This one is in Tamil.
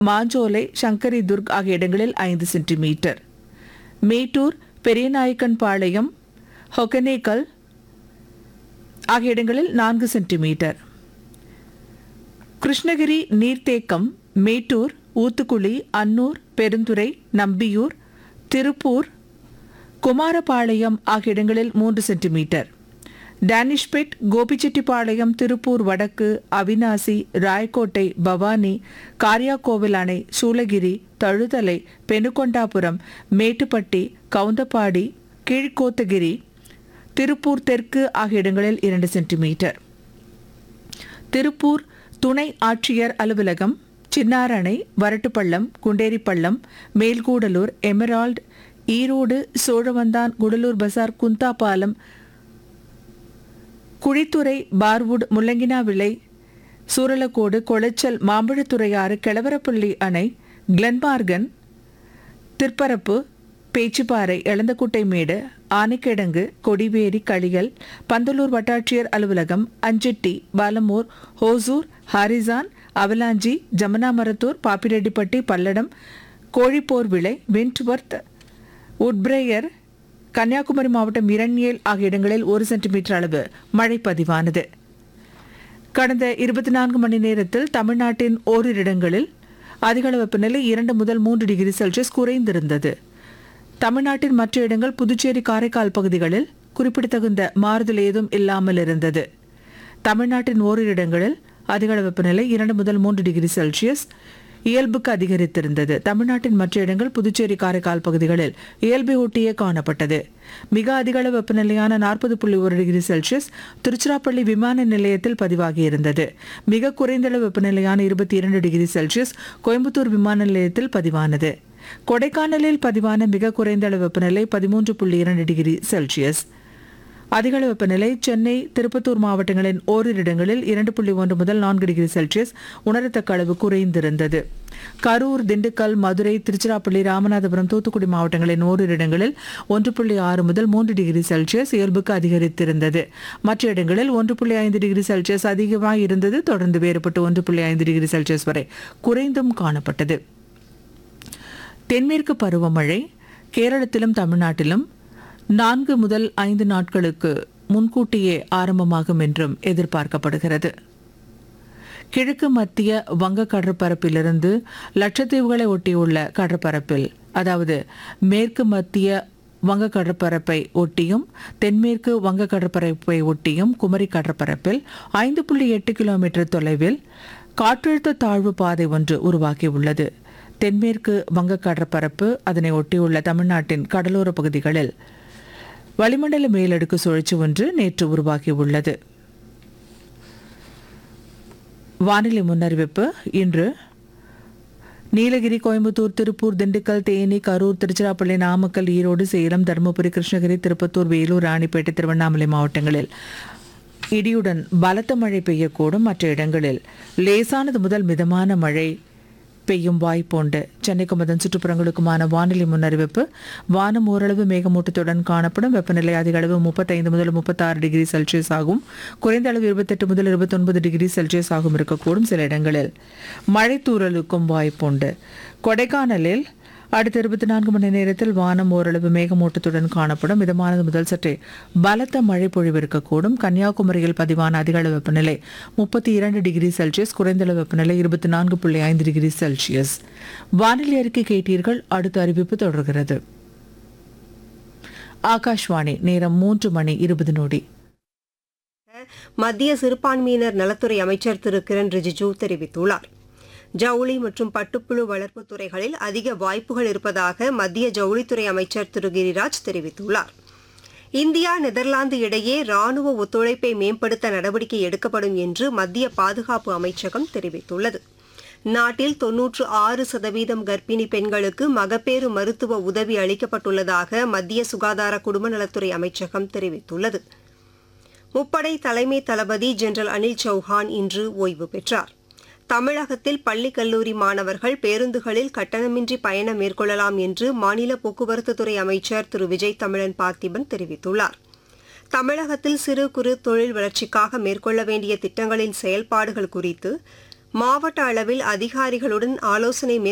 மாஞ்சோலை சங்கரி துர்க் ஆகிய இடங்களில் ஐந்து சென்டிமீட்டர் மேட்டூர் பெரியநாயக்கன் பாளையம் ஹொகனேக்கல் ஆகிய இடங்களில் நான்கு சென்டிமீட்டர் கிருஷ்ணகிரி நீர்த்தேக்கம் மேட்டூர் ஊத்துக்குளி அன்னூர் பெருந்துறை நம்பியூர் திருப்பூர் குமாரபாளையம் ஆகிய இடங்களில் மூன்று சென்டிமீட்டர் டேனிஷ்பெட் கோபிச்செட்டிப்பாளையம் திருப்பூர் வடக்கு அவினாசி ராயக்கோட்டை பவானி காரியாக்கோவில் அணை சூளகிரி தழுதலை பெனுகொண்டாபுரம் மேட்டுப்பட்டி கவுந்தப்பாடி கீழ்கோத்தகிரி திருப்பூர் தெற்கு ஆகிய இடங்களில் இரண்டு சென்டிமீட்டர் திருப்பூர் துணை ஆட்சியர் அலுவலகம் சின்னாரணை வரட்டுப்பள்ளம் குண்டேரிப்பள்ளம் மேல்கூடலூர் எமரால்டு ஈரோடு சோழவந்தான் குடலூர் பசார் குந்தாபாலம் குழித்துறை பார்வுட் முள்ளங்கினாவிளை சூரலக்கோடு கொளச்சல் மாம்பழத்துறையாறு கிளவரப்பள்ளி அணை கிளன்மார்கன் திற்பரப்பு பேச்சுப்பாறை எளந்தக்குட்டை மேடு ஆனைக்கிடங்கு கொடிவேரி களியல் பந்தலூர் வட்டாட்சியர் அலுவலகம் அஞ்செட்டி பாலமூர் ஹோசூர் ஹாரிசான் அவலாஞ்சி ஜமனாமரத்தூர் பாப்பிரெட்டிப்பட்டி பல்லடம் கோழிப்போர் விளை விண்ட்வர்த் உட்பிரேயர் கன்னியாகுமரி மாவட்டம் இரண்யேல் ஆகிய இடங்களில் ஒரு சென்டிமீட்டர் அளவு மழை பதிவானது கடந்த இருபத்தி நான்கு மணி நேரத்தில் தமிழ்நாட்டின் ஓரிரு இடங்களில் அதிகளவு வெப்பநிலை இரண்டு முதல் மூன்று டிகிரி செல்சியஸ் குறைந்திருந்தது தமிழ்நாட்டின் மற்ற இடங்கள் புதுச்சேரி காரைக்கால் பகுதிகளில் குறிப்பிடத்தகுந்த மாறுதல் ஏதும் இல்லாமல் இருந்தது தமிழ்நாட்டின் ஓரிரு இடங்களில் அதிகளவு வெப்பநிலை இரண்டு முதல் மூன்று டிகிரி செல்சியஸ் இயல்புக்கு அதிகரித்திருந்தது தமிழ்நாட்டின் மற்ற இடங்கள் புதுச்சேரி காரைக்கால் பகுதிகளில் இயல்பை ஒட்டியே காணப்பட்டது மிக அதிக அளவு வெப்பநிலையான நாற்பது புள்ளி ஒரு டிகிரி செல்சியஸ் திருச்சிராப்பள்ளி விமான நிலையத்தில் பதிவாகியிருந்தது மிக குறைந்த அளவு வெப்பநிலையான இருபத்தி இரண்டு டிகிரி செல்சியஸ் கோயம்புத்தூர் விமான நிலையத்தில் பதிவானது கொடைக்கானலில் பதிவான மிக குறைந்த அளவு வெப்பநிலை பதிமூன்று புள்ளி இரண்டு டிகிரி செல்சியஸ் அதிகளவு வெப்பநிலை சென்னை திருப்பத்தூர் மாவட்டங்களின் ஓரிரு இடங்களில் இரண்டு புள்ளி ஒன்று முதல் நான்கு டிகிரி செல்சியஸ் உணரத்தக்க அளவு குறைந்திருந்தது கரூர் திண்டுக்கல் மதுரை திருச்சிராப்பள்ளி ராமநாதபுரம் தூத்துக்குடி மாவட்டங்களின் ஓரிரு இடங்களில் ஒன்று புள்ளி ஆறு முதல் மூன்று டிகிரி செல்சியஸ் இயல்புக்கு அதிகரித்திருந்தது மற்ற இடங்களில் ஒன்று புள்ளி ஐந்து டிகிரி செல்சியஸ் அதிகமாக இருந்தது தொடர்ந்து வேறுபட்டு ஒன்று புள்ளி ஐந்து டிகிரி செல்சியஸ் வரை குறைந்தும் காணப்பட்டது தென்மேற்கு பருவமழை கேரளத்திலும் தமிழ்நாட்டிலும் நான்கு முதல் ஐந்து நாட்களுக்கு முன்கூட்டியே ஆரம்பமாகும் என்றும் எதிர்பார்க்கப்படுகிறது கிழக்கு மத்திய வங்க கடற்பரப்பிலிருந்து லட்சத்தீவுகளை ஒட்டியுள்ள கடற்பரப்பில் அதாவது மேற்கு மத்திய வங்க கடற்பரப்பை ஒட்டியும் தென்மேற்கு வங்க கடற்பரப்பை ஒட்டியும் குமரி கடற்பரப்பில் ஐந்து புள்ளி எட்டு கிலோமீட்டர் தொலைவில் காற்றழுத்த தாழ்வு பாதை ஒன்று உருவாகியுள்ளது தென்மேற்கு வங்க கடற்பரப்பு அதனை ஒட்டியுள்ள தமிழ்நாட்டின் கடலோர பகுதிகளில் வளிமண்டல மேலடுக்கு சுழற்சி ஒன்று நேற்று உருவாகியுள்ளது வானிலை முன்னறிவிப்பு இன்று நீலகிரி கோயம்புத்தூர் திருப்பூர் திண்டுக்கல் தேனி கரூர் திருச்சிராப்பள்ளி நாமக்கல் ஈரோடு சேலம் தருமபுரி கிருஷ்ணகிரி திருப்பத்தூர் வேலூர் ராணிப்பேட்டை திருவண்ணாமலை மாவட்டங்களில் இடியுடன் பலத்த மழை பெய்யக்கூடும் மற்ற இடங்களில் லேசானது முதல் மிதமான மழை பெய்யும் வாய்ப்புண்டு சென்னைக்கும் அதன் சுற்றுப்புறங்களுக்குமான வானிலை முன்னறிவிப்பு வானம் ஓரளவு மேகமூட்டத்துடன் காணப்படும் வெப்பநிலை அதிக அளவு முப்பத்தைந்து முதல் முப்பத்தாறு டிகிரி செல்சியஸ் ஆகும் குறைந்த அளவு இருபத்தெட்டு முதல் இருபத்தொன்பது டிகிரி செல்சியஸ் ஆகும் இருக்கக்கூடும் சில இடங்களில் மழை தூறலுக்கும் வாய்ப்புண்டு கொடைக்கானலில் அடுத்த இருபத்தி நான்கு மணி நேரத்தில் வானம் ஓரளவு மேகமூட்டத்துடன் காணப்படும் மிதமானது முதல் சற்றே பலத்த மழை பொழிவு இருக்கக்கூடும் கன்னியாகுமரியில் பதிவான அதிக அளவு வெப்பநிலை முப்பத்தி இரண்டு டிகிரி செல்சியஸ் குறைந்த அளவு வெப்பநிலை இருபத்தி நான்கு புள்ளி ஐந்து டிகிரி செல்சியஸ் வானிலை அறிக்கை கேட்டீர்கள் அடுத்த அறிவிப்பு தொடர்கிறது ஆகாஷ்வாணி நேரம் மூன்று மணி இருபது நொடி மத்திய சிறுபான்மையினர் நலத்துறை அமைச்சர் திரு கிரண் ரிஜிஜூ தெரிவித்துள்ளார் ஜவுளி மற்றும் பட்டுப்புழு வளர்ப்பு துறைகளில் அதிக வாய்ப்புகள் இருப்பதாக மத்திய ஜவுளித்துறை அமைச்சர் திரு கிரிராஜ் தெரிவித்துள்ளார் இந்தியா நெதர்லாந்து இடையே ராணுவ ஒத்துழைப்பை மேம்படுத்த நடவடிக்கை எடுக்கப்படும் என்று மத்திய பாதுகாப்பு அமைச்சகம் தெரிவித்துள்ளது நாட்டில் தொன்னூற்று ஆறு சதவீதம் கர்ப்பிணி பெண்களுக்கு மகப்பேறு மருத்துவ உதவி அளிக்கப்பட்டுள்ளதாக மத்திய சுகாதார குடும்ப நலத்துறை அமைச்சகம் தெரிவித்துள்ளது முப்படை தலைமை தளபதி ஜெனரல் அனில் சௌஹான் இன்று ஓய்வு பெற்றார் தமிழகத்தில் பள்ளி கல்லூரி மாணவர்கள் பேருந்துகளில் கட்டணமின்றி பயணம் மேற்கொள்ளலாம் என்று மாநில போக்குவரத்துத்துறை அமைச்சர் திரு விஜய் தமிழன் பார்த்திபன் தெரிவித்துள்ளார் தமிழகத்தில் சிறு குறு தொழில் வளர்ச்சிக்காக மேற்கொள்ள வேண்டிய திட்டங்களின் செயல்பாடுகள் குறித்து மாவட்ட அளவில் அதிகாரிகளுடன் ஆலோசனை